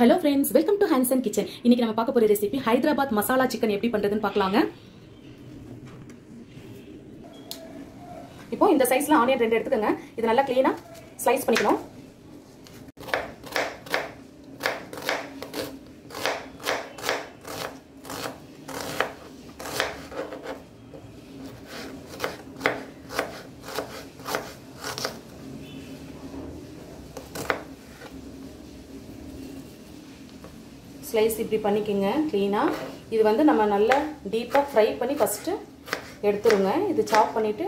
hello friends welcome to hands kitchen இன்னைக்கு நம்ம பார்க்க போற ரெசிபி ஹைதராபாத் மசாலா சிக்கன் எப்படி பண்றதுன்னு பார்க்கலாங்க இப்போ இந்த சைஸ்ல ஆனியன் ரெண்டு எடுத்துக்கோங்க இது நல்லா கிளீனா ஸ்லைஸ் பண்ணிக்கணும் ஸ்லைஸ் இப்படி பண்ணிக்கோங்க க்ளீனாக இது வந்து நம்ம நல்லா டீப்பாக ஃப்ரை பண்ணி ஃபஸ்ட்டு எடுத்துருங்க இது சாப் பண்ணிவிட்டு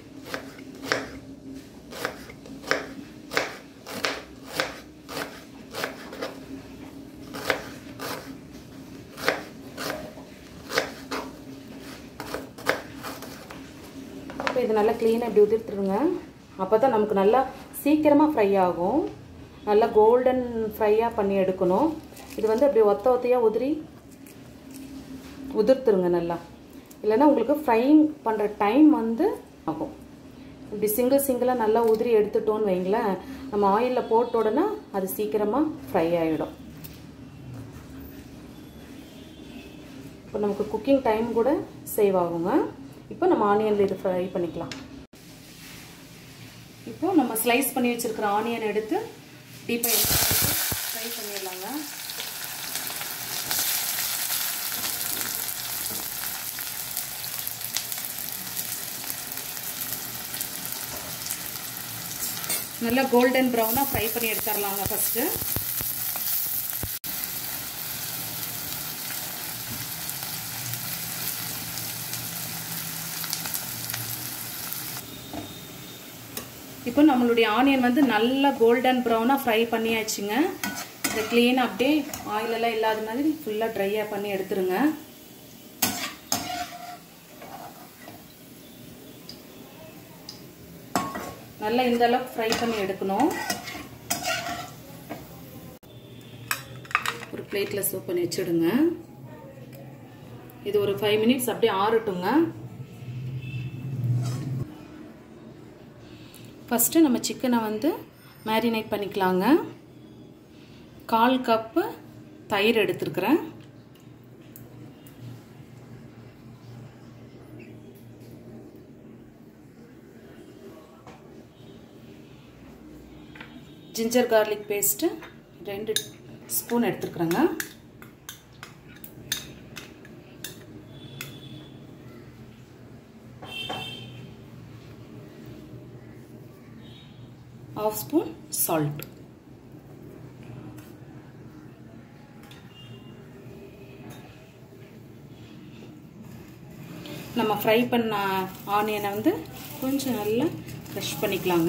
இப்போ இது நல்லா க்ளீனாக இப்படி உதிர்த்துருங்க அப்போ தான் நமக்கு நல்லா சீக்கிரமாக ஃப்ரை ஆகும் நல்லா கோல்டன் ஃப்ரையாக பண்ணி எடுக்கணும் இது வந்து அப்படி ஒத்த ஒத்தையாக உதிரி உதிர்த்துருங்க நல்லா இல்லைன்னா உங்களுக்கு ஃப்ரைங் பண்ணுற டைம் வந்து ஆகும் இப்படி சிங்கிள் சிங்கிளாக நல்லா உதிரி எடுத்துட்டோன்னு வைங்களேன் நம்ம ஆயிலில் போட்ட உடனே அது சீக்கிரமாக ஃப்ரை ஆகிடும் இப்போ நமக்கு குக்கிங் டைம் கூட சேவ் ஆகுங்க இப்போ நம்ம ஆனியனில் இது ஃப்ரை பண்ணிக்கலாம் இப்போ நம்ம ஸ்லைஸ் பண்ணி வச்சுருக்கிற ஆனியன் எடுத்து டீப்பாக ஃப்ரை பண்ணிடலாங்க நல்லா கோல்டன் ப்ரௌனாக ஃப்ரை பண்ணி எடுத்துடலாங்க ஃபஸ்ட்டு இப்போ நம்மளுடைய ஆனியன் வந்து நல்லா கோல்டன் ப்ரௌனாக ஃப்ரை பண்ணியாச்சுங்க இதை க்ளீனாக அப்படியே ஆயிலெல்லாம் இல்லாத மாதிரி ஃபுல்லாக ட்ரையாக பண்ணி எடுத்துருங்க நல்லா இந்த அளவுக்கு ஃப்ரை பண்ணி எடுக்கணும் ஒரு பிளேட்டில் சூப் பண்ணி வச்சுடுங்க இது ஒரு ஃபைவ் மினிட்ஸ் அப்படியே ஆறட்டுங்க ஃபஸ்ட்டு நம்ம சிக்கனை வந்து மேரினேட் பண்ணிக்கலாங்க கால் கப்பு தயிர் எடுத்துருக்குறேன் ஜிஞ்சர் கார்லிக் பேஸ்ட்டு ரெண்டு ஸ்பூன் எடுத்துருக்குறேங்க half spoon salt நம்ம ஃப்ரை பண்ண ஆனியனை வந்து கொஞ்சம் நல்லா க்ரஷ் பண்ணிக்கலாங்க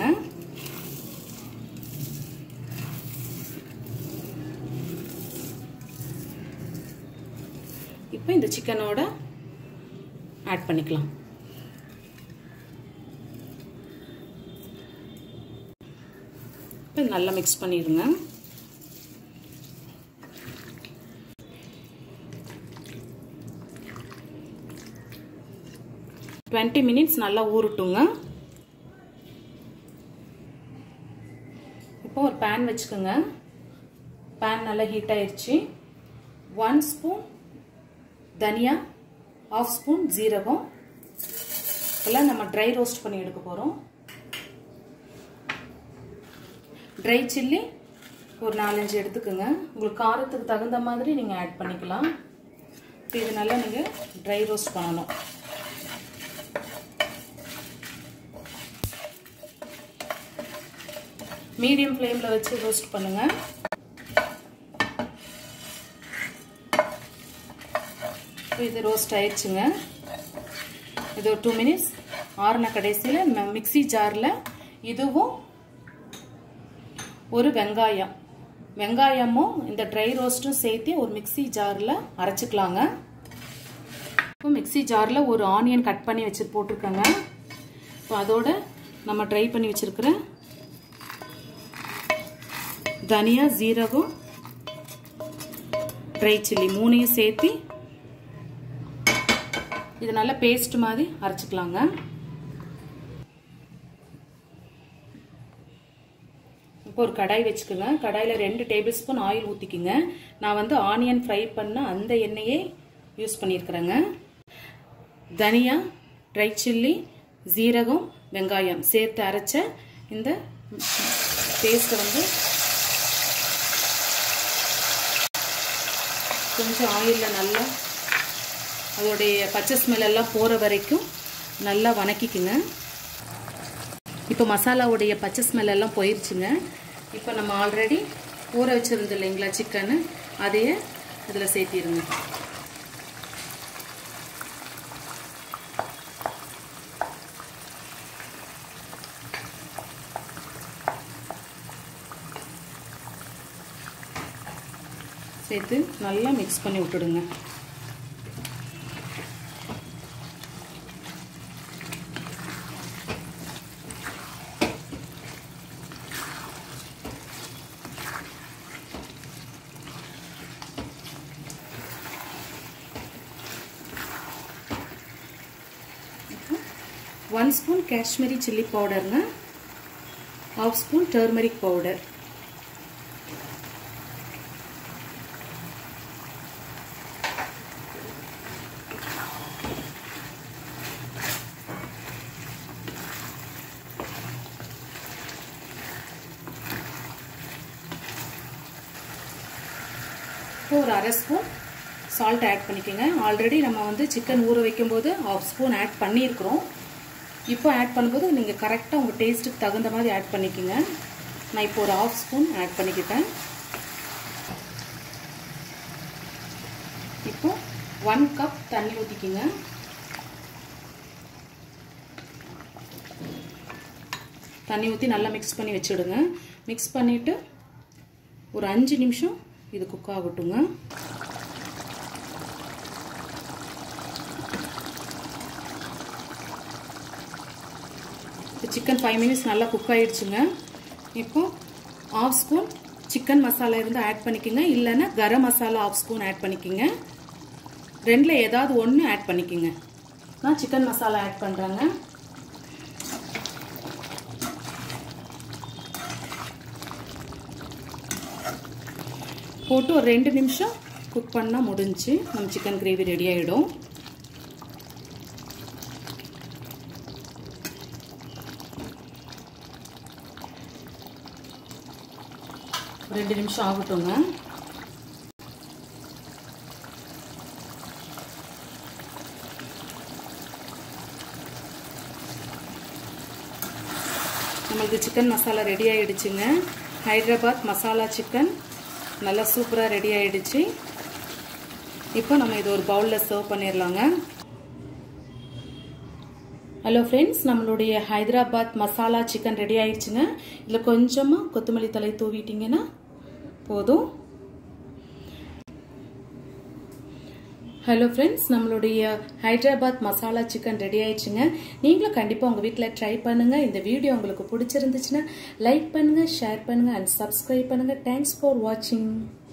இப்போ இந்த சிக்கனோட ஆட் பண்ணிக்கலாம் இப்போ நல்லா மிக்ஸ் பண்ணிடுங்க டுவெண்ட்டி மினிட்ஸ் நல்லா ஊறட்டுங்க இப்போ ஒரு பேன் வச்சுக்கோங்க பேன் நல்லா ஹீட் ஆயிடுச்சு ஒன் ஸ்பூன் தனியா ஆஃப் ஸ்பூன் ஜீரகம் எல்லாம் நம்ம ட்ரை ரோஸ்ட் பண்ணி எடுக்க போகிறோம் ட்ரை சில்லி ஒரு நாலஞ்சு எடுத்துக்கோங்க உங்களுக்கு காரத்துக்கு தகுந்த மாதிரி நீங்கள் ஆட் பண்ணிக்கலாம் இது நல்லா நீங்கள் ட்ரை ரோஸ்ட் பண்ணணும் மீடியம் ஃப்ளேமில் வச்சு ரோஸ்ட் பண்ணுங்கள் இது ரோஸ்ட் ஆயிடுச்சுங்க இது ஒரு டூ மினிட்ஸ் ஆறுன கடைசியில் மிக்சி ஜாரில் இதுவும் ஒரு வெங்காயம் வெங்காயமும் இந்த ட்ரை ரோஸ்ட்டும் சேர்த்து ஒரு மிக்சி ஜாரில் அரைச்சிக்கலாங்க இப்போ மிக்சி ஜாரில் ஒரு ஆனியன் கட் பண்ணி வச்சு போட்டிருக்கேங்க இப்போ அதோட நம்ம ட்ரை பண்ணி வச்சுருக்கிற தனியா ஜீரகம் ட்ரை சில்லி மூணையும் சேர்த்து இது நல்லா பேஸ்ட் மாதிரி அரைச்சிக்கலாங்க இப்போ ஒரு கடாய் வச்சுக்கோங்க கடாயில் ரெண்டு டேபிள் ஸ்பூன் ஆயில் ஊற்றிக்குங்க நான் வந்து ஆனியன் ஃப்ரை பண்ண அந்த எண்ணெயே யூஸ் பண்ணியிருக்கிறேங்க தனியா ட்ரை சில்லி ஜீரகம் வெங்காயம் சேர்த்து அரைச்ச இந்த பேஸ்ட்டை வந்து கொஞ்சம் ஆயிலில் நல்லா அதோடைய பச்சை ஸ்மெல் எல்லாம் போகிற வரைக்கும் நல்லா வணக்கிக்குங்க இப்போ மசாலாவுடைய பச்சை ஸ்மெல் எல்லாம் போயிடுச்சுங்க இப்போ நம்ம ஆல்ரெடி ஊற வச்சுருந்தோம் இல்லைங்களா சிக்கனு அதையே இதில் சேர்த்திடுங்க சேர்த்து நல்லா மிக்ஸ் பண்ணி விட்டுடுங்க ஒன் ஸ்பூன் காஷ்மீரி சில்லி பவுடருங்க ஹாஃப் ஸ்பூன் டர்மரிக் பவுடர் இப்போ ஒரு அரை ஸ்பூன் சால்ட் ஆட் பண்ணிக்கோங்க ஆல்ரெடி நம்ம வந்து சிக்கன் ஊற வைக்கும்போது ஹாஃப் ஸ்பூன் ஆட் பண்ணியிருக்கிறோம் இப்போ ஆட் பண்ணும்போது நீங்கள் கரெக்டாக உங்கள் டேஸ்ட்டுக்கு தகுந்த மாதிரி ஆட் பண்ணிக்கோங்க நான் இப்போ ஒரு ஹாஃப் ஸ்பூன் ஆட் பண்ணிக்கிட்டேன் இப்போ ஒன் கப் தண்ணி ஊற்றிக்கிங்க தண்ணி ஊற்றி நல்லா மிக்ஸ் பண்ணி வச்சுடுங்க மிக்ஸ் பண்ணிவிட்டு ஒரு அஞ்சு நிமிஷம் இது குக் ஆகட்டுங்க சிக்கன் ஃபைவ் மினிட்ஸ் நல்லா குக் ஆகிடுச்சுங்க இப்போ ஆஃப் ஸ்பூன் சிக்கன் மசாலா இருந்தால் ஆட் பண்ணிக்கோங்க இல்லைன்னா garam masala half spoon add பண்ணிக்கோங்க ரெண்டில் ஏதாவது ஒன்று ஆட் பண்ணிக்கோங்க நான் சிக்கன் மசாலா ஆட் பண்ணுறேங்க போட்டு ஒரு ரெண்டு நிமிஷம் குக் பண்ணால் முடிஞ்சு நம்ம சிக்கன் கிரேவி ரெடி ஆகிடும் ரெண்டு நிமிஷம் ஆகட்டுங்க நம்மளுக்கு சிக்கன் மசாலா ரெடி ஆகிடுச்சுங்க ஹைதராபாத் மசாலா சிக்கன் நல்லா சூப்பராக ரெடி ஆகிடுச்சு இப்போ நம்ம இது ஒரு பவுலில் சர்வ் பண்ணிடலாங்க ஹலோ ஃப்ரெண்ட்ஸ் நம்மளுடைய ஹைதராபாத் மசாலா சிக்கன் ரெடி ஆயிடுச்சுங்க இதில் கொஞ்சமாக கொத்தமல்லி தலை தூவிட்டிங்கன்னா போதும் ஹலோ ஃப்ரெண்ட்ஸ் நம்மளுடைய ஹைதராபாத் மசாலா சிக்கன் ரெடி ஆயிடுச்சுங்க நீங்களும் கண்டிப்பாக உங்கள் வீட்டில் ட்ரை பண்ணுங்கள் இந்த வீடியோ உங்களுக்கு பிடிச்சிருந்துச்சுன்னா லைக் பண்ணுங்கள் ஷேர் பண்ணுங்கள் அண்ட் சப்ஸ்கிரைப் பண்ணுங்கள் தேங்க்ஸ் ஃபார் வாட்சிங்